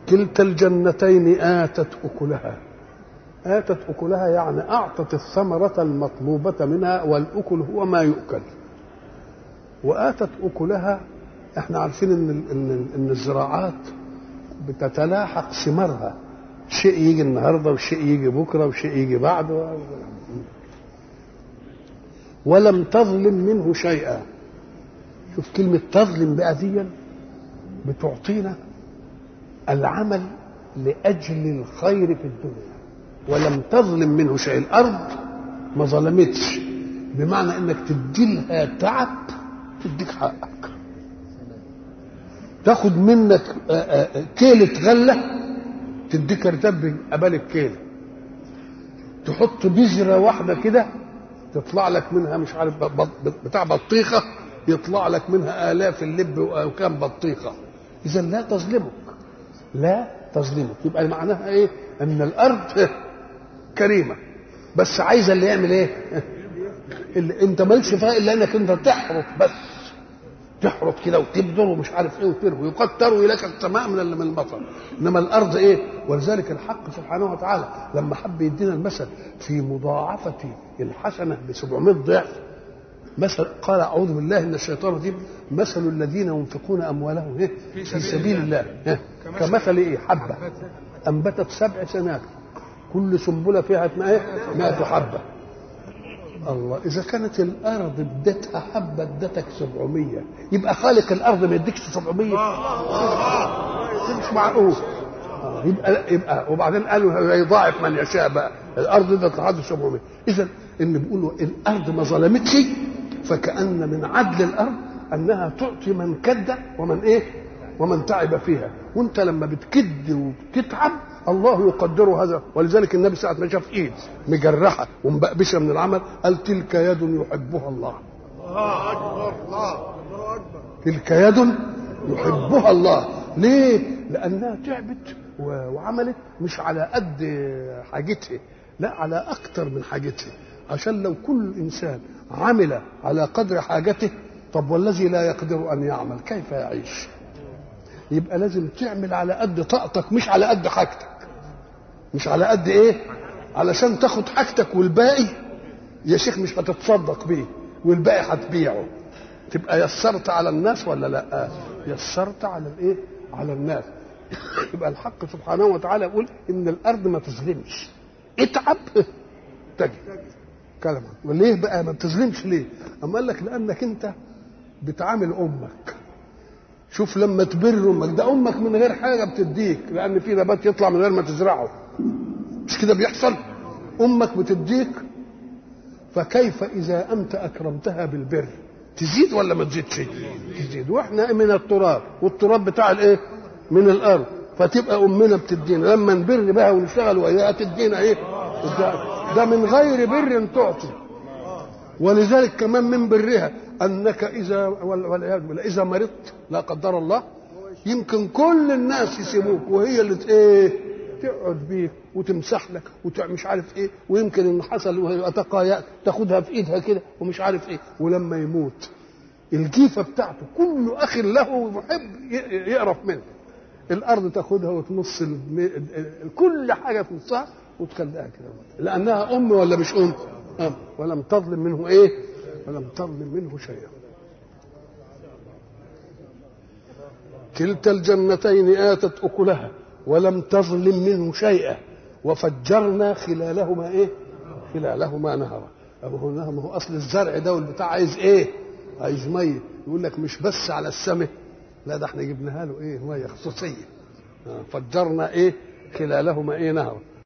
كلتا الجنتين آتت أكلها آتت أكلها يعني أعطت الثمرة المطلوبة منها والأكل هو ما يؤكل وآتت أكلها احنا عارفين ان ان ان الزراعات بتتلاحق ثمارها شيء يجي النهارده وشيء يجي بكره وشيء يجي بعده ولم تظلم منه شيئا شوف كلمة تظلم بقى دي بتعطينا العمل لأجل الخير في الدنيا ولم تظلم منه شيء الأرض ما ظلمتش بمعنى انك تدي لها تعب تديك حقك تاخد منك كيلة غلة تديك رتب قبل الكيلة تحط بذرة واحدة كده تطلع لك منها مش عارف بتاع بطيخة يطلع لك منها آلاف اللب وكام بطيخة إذا لا تظلمك لا تظلمك يبقى معناها إيه؟ أن الأرض كريمة بس عايزة اللي يعمل إيه؟ اللي أنت مالكش فيها إلا إنك أنت تحرط بس تحرط كده وتبذر ومش عارف ايه وتروي يقدر لك السماء من من المطر انما الارض ايه ولذلك الحق سبحانه وتعالى لما حب يدينا المثل في مضاعفه الحسنه ب 700 ضعف مثل قال اعوذ بالله من الشيطان الرجيم مثل الذين ينفقون اموالهم إيه؟ في سبيل الله إيه؟ كمثل ايه حبه انبتت سبع سنابل كل سنبله فيها 100 حبه الله إذا كانت الأرض ادتها حبة ادتك 700 يبقى خالق الأرض ما يديكش 700 مش معقول يبقى يبقى وبعدين قالوا يضاعف من يشاء بقى الأرض ادت لحد 700 إذا إن بيقولوا الأرض ما ظلمتش فكأن من عدل الأرض أنها تعطي من كد ومن إيه؟ ومن تعب فيها وانت لما بتكد وبتتعب الله يقدر هذا ولذلك النبي ساعه ما شاف ايد مجرحه ومبقبشه من العمل قال تلك يد يحبها الله الله اكبر الله الله اكبر تلك يد يحبها الله ليه لانها تعبت وعملت مش على قد حاجتها لا على اكتر من حاجتها عشان لو كل انسان عمل على قدر حاجته طب والذي لا يقدر ان يعمل كيف يعيش يبقى لازم تعمل على قد طاقتك مش على قد حاجتك مش على قد ايه علشان تاخد حاجتك والباقي يا شيخ مش هتتصدق بيه والباقي هتبيعه تبقى يسرت على الناس ولا لا يسرت على الايه على الناس يبقى الحق سبحانه وتعالى يقول ان الارض ما تظلمش اتعب تجد كلام وليه بقى ما بتظلمش ليه اما قال لك لانك انت بتعامل امك شوف لما تبر امك ده امك من غير حاجه بتديك لان في نبات يطلع من غير ما تزرعه مش كده بيحصل امك بتديك فكيف اذا انت اكرمتها بالبر تزيد ولا ما تزيدش تزيد واحنا من التراب والتراب بتاع الايه من الارض فتبقى امنا بتدينا لما نبر بها ونشتغل وياها تدينا ايه ده, ده من غير بر تعطي ولذلك كمان من برها انك اذا والعياذ بالله اذا مرضت لا قدر الله يمكن كل الناس يسيبوك وهي اللي ايه تقعد بيك وتمسح لك ومش عارف ايه ويمكن ان حصل وهي تقايا تاخدها في ايدها كده ومش عارف ايه ولما يموت الجيفه بتاعته كل اخ له محب يقرف منه الارض تاخدها وتمص كل حاجه في نصها وتخليها كده لانها ام ولا مش ام؟ ام ولم تظلم منه ايه؟ ولم تظلم منه شيئا كلتا الجنتين آتت أكلها ولم تظلم منه شيئا وفجرنا خلالهما ايه خلالهما نهرا أبو هو ما هو اصل الزرع ده والبتاع عايز ايه عايز ميه يقول لك مش بس على السماء لا ده احنا جبناها له ايه ميه خصوصيه فجرنا ايه خلالهما ايه نهرا